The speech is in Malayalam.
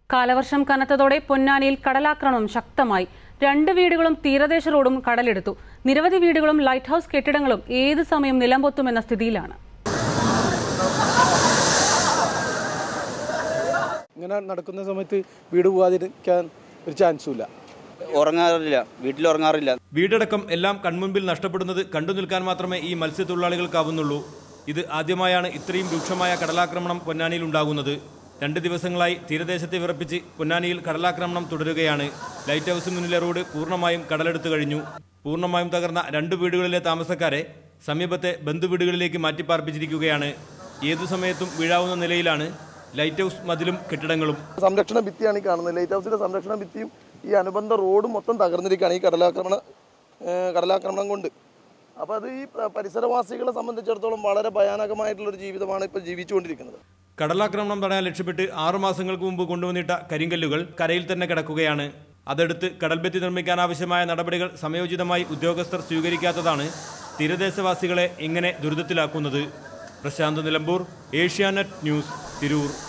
കാലവർഷം കനത്തതോടെ പൊന്നാനിയിൽ കടലാക്രമണം ശക്തമായി രണ്ട് വീടുകളും തീരദേശ റോഡും കടലെടുത്തു നിരവധി വീടുകളും ലൈറ്റ് ഹൌസ് കെട്ടിടങ്ങളും ഏത് സമയം നിലംപൊത്തുമെന്ന സ്ഥിതിയിലാണ് ഇങ്ങനെ നടക്കുന്ന സമയത്ത് വീട് പോകാതിരിക്കാൻ ഒരു ചാൻസും ഇല്ല ഉറങ്ങാറില്ല വീട്ടിൽ ഉറങ്ങാറില്ല വീടടക്കം എല്ലാം കൺമുൻപിൽ നഷ്ടപ്പെടുന്നത് കണ്ടു നിൽക്കാൻ മാത്രമേ ഈ മത്സ്യത്തൊഴിലാളികൾക്കാവുന്നുള്ളൂ ഇത് ആദ്യമായാണ് ഇത്രയും രൂക്ഷമായ കടലാക്രമണം പൊന്നാനിയിൽ ഉണ്ടാകുന്നത് രണ്ട് ദിവസങ്ങളായി തീരദേശത്തെ വിറപ്പിച്ച് പൊന്നാനിയിൽ കടലാക്രമണം തുടരുകയാണ് ലൈറ്റ് ഹൗസിന് മുന്നിലെ റോഡ് പൂർണ്ണമായും കടലെടുത്തു കഴിഞ്ഞു പൂർണ്ണമായും തകർന്ന രണ്ട് വീടുകളിലെ താമസക്കാരെ സമീപത്തെ ബന്ധുവീടുകളിലേക്ക് മാറ്റിപ്പാർപ്പിച്ചിരിക്കുകയാണ് ഏതു സമയത്തും വീഴാവുന്ന നിലയിലാണ് ലൈറ്റ് ഹൗസ് മതിലും കെട്ടിടങ്ങളും സംരക്ഷണ ഭിത്തിയാണ് ഈ കാണുന്നത് ലൈറ്റ് ഹൗസിന്റെ സംരക്ഷണ ഭിത്തിയും ഈ അനുബന്ധ റോഡും മൊത്തം തകർന്നിരിക്കുകയാണ് ഈ കടലാക്രമണ ഏഹ് കടലാക്രമണം കൊണ്ട് അപ്പോൾ അത് ഈ പ- പരിസരവാസികളെ സംബന്ധിച്ചിടത്തോളം വളരെ ഭയാനകമായിട്ടുള്ളൊരു ജീവിതമാണ് ഇപ്പോൾ ജീവിച്ചുകൊണ്ടിരിക്കുന്നത് കടലാക്രമണം തടയാൻ ലക്ഷ്യമിട്ട് ആറു മാസങ്ങൾക്ക് മുമ്പ് കൊണ്ടുവന്നിട്ട കരിങ്കല്ലുകൾ കരയിൽ തന്നെ കിടക്കുകയാണ് അതെടുത്ത് കടൽഭിത്തി നിർമ്മിക്കാൻ ആവശ്യമായ നടപടികൾ സമയോചിതമായി ഉദ്യോഗസ്ഥർ സ്വീകരിക്കാത്തതാണ് തീരദേശവാസികളെ ഇങ്ങനെ ദുരിതത്തിലാക്കുന്നത് പ്രശാന്ത് നിലമ്പൂർ ഏഷ്യാനെറ്റ് ന്യൂസ് തിരൂർ